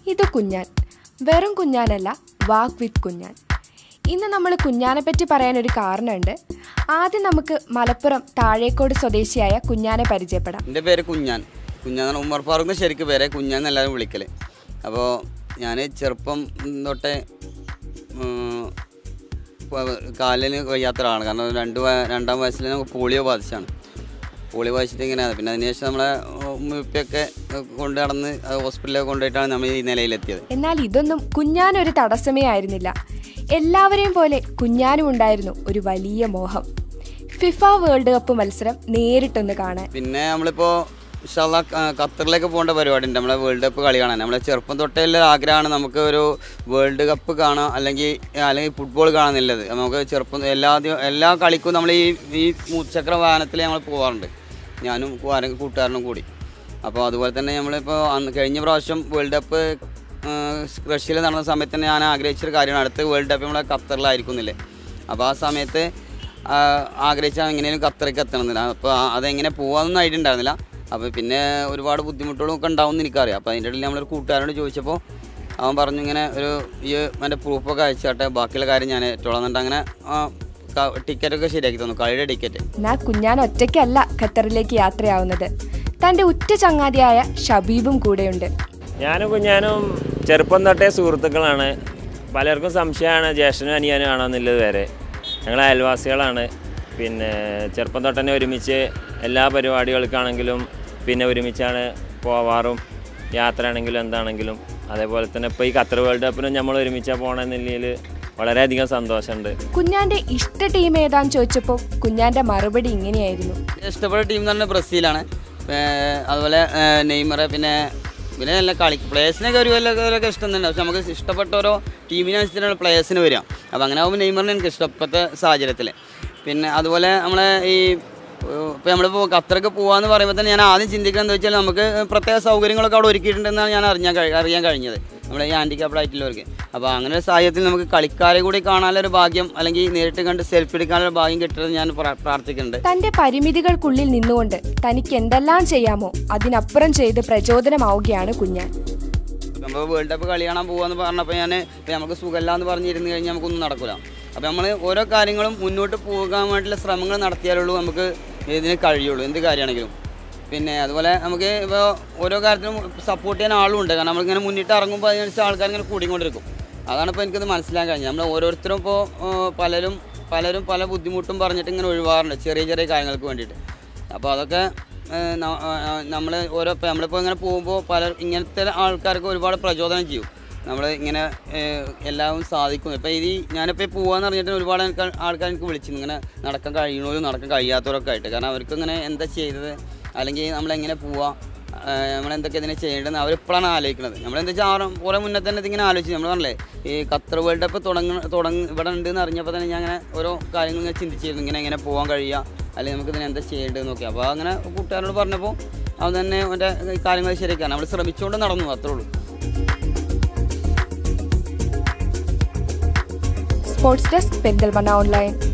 ഇത് കുഞ്ഞാൻ വെറും കുഞ്ഞാനല്ല വാക്ക് വിത്ത് കുഞ്ഞാൻ ഇന്ന് നമ്മൾ കുഞ്ഞാനെ പറ്റി പറയാനൊരു കാരണമുണ്ട് ആദ്യം നമുക്ക് മലപ്പുറം താഴേക്കോട് സ്വദേശിയായ കുഞ്ഞാനെ പരിചയപ്പെടാം എൻ്റെ പേര് കുഞ്ഞാൻ കുഞ്ഞാൻ എന്ന് പറഞ്ഞാൽ ഉമ്മർ ഫാറൂഖ് ശരിക്കും പേര് കുഞ്ഞാൻ എല്ലാവരും വിളിക്കല് അപ്പോൾ ഞാൻ ചെറുപ്പം തൊട്ടേ ഉം, പ- കാലിന് വയ്യാത്ത ഒരാളാണ് കാരണം രണ്ട് വയ- രണ്ടാം വയസ്സിൽ നമുക്ക് പോളിയോ ബാധിച്ചാണ് പോളിയോ ബാധിച്ചിട്ട് ഇങ്ങനെയാണ് പിന്നെ അതിനുശേഷം നമ്മളെ ഉമ്മയൊക്കെ കൊണ്ട് നടന്ന് ഹോസ്പിറ്റലിലൊക്കെ കൊണ്ടുപോയിട്ടാണ് നമ്മൾ ഈ നിലയിലെത്തിയത് എന്നാൽ ഇതൊന്നും കുഞ്ഞാനൊരു തടസ്സമേ ആയിരുന്നില്ല എല്ലാവരെയും പോലെ കുഞ്ഞാനും ഉണ്ടായിരുന്നു ഒരു വലിയ മോഹം ഫിഫ വേൾഡ് കപ്പ് മത്സരം നേരിട്ടൊന്ന് കാണാൻ പിന്നെ നമ്മളിപ്പോൾ ഇൻഷാല്ല ഖത്തറിലേക്ക് പോകേണ്ട പരിപാടി ഉണ്ട് നമ്മളെ വേൾഡ് കപ്പ് കളി കാണാൻ നമ്മളെ ചെറുപ്പം തൊട്ടേ ഉള്ള ഒരു ആഗ്രഹമാണ് നമുക്ക് ഒരു വേൾഡ് കപ്പ് കാണാം അല്ലെങ്കിൽ അല്ലെങ്കിൽ ഫുട്ബോൾ കാണാന്നുള്ളത് നമുക്ക് ചെറുപ്പം എല്ലാ ദിവ- എല്ലാ കളിക്കും നമ്മൾ ഈ ഈ മുച്ചക്ര വാഹനത്തിൽ നമ്മൾ പോകാറുണ്ട് ഞാനും ആരും കൂട്ടുകാരനും കൂടി അപ്പോൾ അതുപോലെ തന്നെ നമ്മളിപ്പോൾ അന്ന് കഴിഞ്ഞ പ്രാവശ്യം വേൾഡ് കപ്പ് റഷ്യയിൽ നടന്ന സമയത്ത് തന്നെ ഞാൻ ആഗ്രഹിച്ചൊരു കാര്യമാണ് അടുത്ത വേൾഡ് കപ്പ് നമ്മളെ ഖത്തറിലായിരിക്കുന്നില്ലേ അപ്പോൾ ആ സമയത്ത് ആ, ആഗ്രഹിച്ചാൽ എങ്ങനെയും ഖത്തറിലേക്ക് എത്തണമെന്നില്ല അപ്പോൾ അതെങ്ങനെ പോകാമെന്നൊന്നും ഐഡിയ ഉണ്ടായിരുന്നില്ല അപ്പോൾ പിന്നെ ഒരുപാട് ബുദ്ധിമുട്ടുകളും ഒക്കെ ഉണ്ടാവുമെന്ന് എനിക്കറിയാം അപ്പോൾ അതിൻ്റെ ഇടയിൽ നമ്മളൊരു കൂട്ടുകാരോട് ചോദിച്ചപ്പോൾ അവൻ പറഞ്ഞു ഇങ്ങനെ ഒരു ഈ എൻ്റെ പ്രൂഫൊക്കെ അയച്ചാട്ടെ ബാക്കിയുള്ള കാര്യം ഞാൻ ഏറ്റോളാം എന്നിട്ട് അങ്ങനെ ടിക്കറ്റൊക്കെ ശരിയാക്കി തന്നു കളിയുടെ ടിക്കറ്റ് എന്നാ കുഞ്ഞാൻ ഒറ്റയ്ക്കല്ല ഖത്തറിലേക്ക് യാത്രയാവുന്നത് തന്റെ ഉറ്റ ചങ്ങാതിയായ ഷബീബും കൂടെയുണ്ട് ഞാനും കുഞ്ഞാനും ചെറുപ്പം തൊട്ടേ സുഹൃത്തുക്കളാണ് പലർക്കും സംശയമാണ് ജ്യേഷ്ഠനും അനിയനും ആണോ എന്നുള്ളത് വരെ ഞങ്ങൾ അയൽവാസികളാണ് പിന്നെ ചെറുപ്പം തൊട്ട് തന്നെ ഒരുമിച്ച് എല്ലാ പരിപാടികൾക്കാണെങ്കിലും പിന്നെ ഒരുമിച്ചാണ് പോവാറും യാത്രയാണെങ്കിലും എന്താണെങ്കിലും അതേപോലെ തന്നെ ഇപ്പോൾ ഈ ഖത്തർ വേൾഡ് കപ്പിനും നമ്മൾ ഒരുമിച്ചാണ് പോകണമെന്നുള്ളതിൽ വളരെയധികം സന്തോഷമുണ്ട് കുഞ്ഞാന്റെ ഇഷ്ട ടീം ഏതാന്ന് ചോദിച്ചപ്പോൾ കുഞ്ഞാന്റെ മറുപടി ഇങ്ങനെയായിരുന്നു ഇഷ്ടപ്പെട്ട ടീം എന്ന് പറഞ്ഞാൽ ബ്രസീലാണ് ഏർ അതുപോലെ ഏർ നെയ്മർ പിന്നെ പിന്നെ നല്ല കളി പ്ലേയേഴ്സിനൊക്കെ ഒരു വല്ലവരൊക്കെ ഇഷ്ടം തന്നെ പക്ഷെ നമുക്ക് ഇഷ്ടപ്പെട്ട ഓരോ ടീമിനനുസരിച്ചാണ് പ്ലേയേഴ്സിന് വരിക അപ്പോൾ അങ്ങനെ ആകുമ്പോൾ നെയ്മറിനെ എനിക്ക് ഇഷ്ടപ്പെട്ട സാഹചര്യത്തിൽ പിന്നെ അതുപോലെ നമ്മളെ ഈ ഇപ്പോൾ നമ്മളിപ്പോൾ ഖത്തറൊക്കെ പോകാന്ന് പറയുമ്പോൾ തന്നെ ഞാൻ ആദ്യം ചിന്തിക്കുന്നത് എന്താ വെച്ചാൽ നമുക്ക് പ്രത്യേക സൗകര്യങ്ങളൊക്കെ അവിടെ ഒരുക്കിയിട്ടുണ്ടെന്നാണ് ഞാൻ അറിഞ്ഞാൽ കഴി- അറിയാൻ കഴിഞ്ഞത് നമ്മുടെ ഈ ഹാൻഡിക്യാപ്ഡ് ആയിട്ടുള്ളവർക്ക് അപ്പോൾ അങ്ങനെ ഒരു സാഹചര്യത്തിൽ നമുക്ക് കളിക്കാരെ കൂടി കാണാനൊരു ഭാഗ്യം അല്ലെങ്കിൽ നേരിട്ട് കണ്ട് സെൽഫി എടുക്കാനൊരു ഭാഗ്യം കിട്ടുന്നത് ഞാൻ പ്രാ- പ്രാർത്ഥിക്കുന്നുണ്ട് തന്റെ പരിമിതികൾക്കുള്ളിൽ നിന്നുകൊണ്ട് തനിക്ക് എന്തെല്ലാം ചെയ്യാമോ അതിനപ്പുറം ചെയ്ത് പ്രചോദനമാവുകയാണ് കുഞ്ഞാൻ നമ്മൾ വേൾഡ് കപ്പ് കളി കാണാൻ പോകാന്ന് പറഞ്ഞപ്പോൾ ഞാൻ ഇപ്പം നമുക്ക് സുഖമില്ല എന്ന് പറഞ്ഞിരുന്നു കഴിഞ്ഞാൽ നമുക്കൊന്നും നടക്കില്ല അപ്പോൾ നമ്മൾ ഓരോ കാര്യങ്ങളും മുന്നോട്ട് പോകാൻ വേണ്ടിയുള്ള ശ്രമങ്ങൾ നടത്തിയാലുള്ളൂ നമുക്ക് ഇതിന് കഴിയുള്ളൂ എന്ത് കാര്യമാണെങ്കിലും പിന്നെ അതുപോലെ നമുക്ക് ഇപ്പോൾ ഓരോ കാര്യത്തിനും സപ്പോർട്ട് ചെയ്യാൻ ആളും ഉണ്ട് കാരണം നമ്മളിങ്ങനെ മുന്നിട്ട് ഇറങ്ങുമ്പോൾ അതിനനുസരിച്ച് ആൾക്കാർ ഇങ്ങനെ കൂടിക്കൊണ്ടിരിക്കും അതാണ് ഇപ്പോൾ എനിക്കത് മനസ്സിലാക്കാൻ കഴിഞ്ഞത് നമ്മൾ ഓരോരുത്തരും ഇപ്പോൾ പലരും പലരും പല ബുദ്ധിമുട്ടും പറഞ്ഞിട്ട് ഇങ്ങനെ ഒഴിവാറുണ്ട് ചെറിയ ചെറിയ കാര്യങ്ങൾക്ക് വേണ്ടിയിട്ട് അപ്പോൾ അതൊക്കെ നമ്മൾ ഓരോ ഇപ്പോൾ നമ്മളിപ്പോൾ ഇങ്ങനെ പോകുമ്പോൾ പല ഇങ്ങനത്തെ ആൾക്കാർക്ക് ഒരുപാട് പ്രചോദനം ചെയ്യും നമ്മൾ ഇങ്ങനെ ഏഹ്, എല്ലാം സാധിക്കും ഇപ്പോൾ ഈ ഞാനിപ്പോൾ പോകാന്ന് പറഞ്ഞിട്ട് ഒരുപാട് എനിക്ക് ആൾക്കാർ എനിക്ക് വിളിച്ചിരുന്നു ഇങ്ങനെ നടക്കാൻ കഴിയണവരും നടക്കാൻ കഴിയാത്തവരൊക്കെ ആയിട്ട് കാരണം അവർക്ക് ഇങ്ങനെ എന്താ ചെയ്തത് അല്ലെങ്കിൽ നമ്മളെങ്ങനെ പോവാ നമ്മളെന്തൊക്കെ ഇതിനെ ചെയ്യേണ്ടതെന്ന് അവരിപ്പോഴാണ് ആലോചിക്കുന്നത് നമ്മളെന്താ വെച്ചാൽ ആറ് കുറേ മുന്നേ തന്നെ ഇതിങ്ങനെ ആലോചിച്ചു നമ്മൾ പറഞ്ഞില്ലേ ഈ ഖത്തർ വേൾഡ് കപ്പ് തുടങ്ങ തുടങ്ങ ഇവിടെ ഉണ്ട് എന്ന് അറിഞ്ഞപ്പോൾ തന്നെ ഞാൻ അങ്ങനെ ഓരോ കാര്യങ്ങൾ ഇങ്ങനെ ചിന്തിച്ചിരുന്നു ഇങ്ങനെ എങ്ങനെ പോകാൻ കഴിയുക അല്ലെങ്കിൽ നമുക്ക് ഇതിനെ എന്താ ചെയ്യേണ്ടതെന്ന് നോക്കി അപ്പോൾ അങ്ങനെ കൂട്ടുകാരോട് പറഞ്ഞപ്പോൾ അവൻ തന്നെ അവൻ്റെ കാര്യങ്ങൾ ശരിയാക്കാൻ നമ്മൾ ശ്രമിച്ചുകൊണ്ട് നടന്നു അത്രേ ഉള്ളൂ സ്പോർട്സ് ഡെസ്ക് പെരിന്തൽമണ്ണ ഓൺലൈൻ